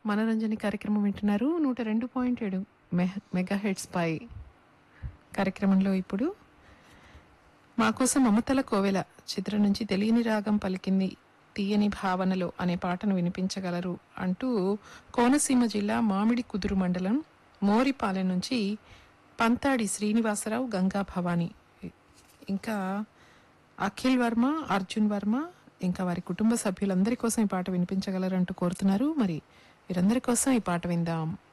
మనరంజని కార్యక్రమం వింటున్నారు నూట రెండు పాయింట్ ఏడు మెగా హెడ్స్ పై కార్యక్రమంలో ఇప్పుడు మా కోసం మమతల కోవెల చిత్రం నుంచి తెలియని రాగం పలికింది తీయని భావనలో అనే పాటను వినిపించగలరు అంటూ కోనసీమ జిల్లా మామిడి కుదురు మండలం మోరిపాలెం నుంచి పంతాడి శ్రీనివాసరావు గంగా భవాని ఇంకా అఖిల్ వర్మ అర్జున్ వర్మ ఇంకా వారి కుటుంబ సభ్యులందరి కోసం ఈ పాట వినిపించగలరంటూ కోరుతున్నారు మరి వీరందరి కోసం ఈ పాట విందాం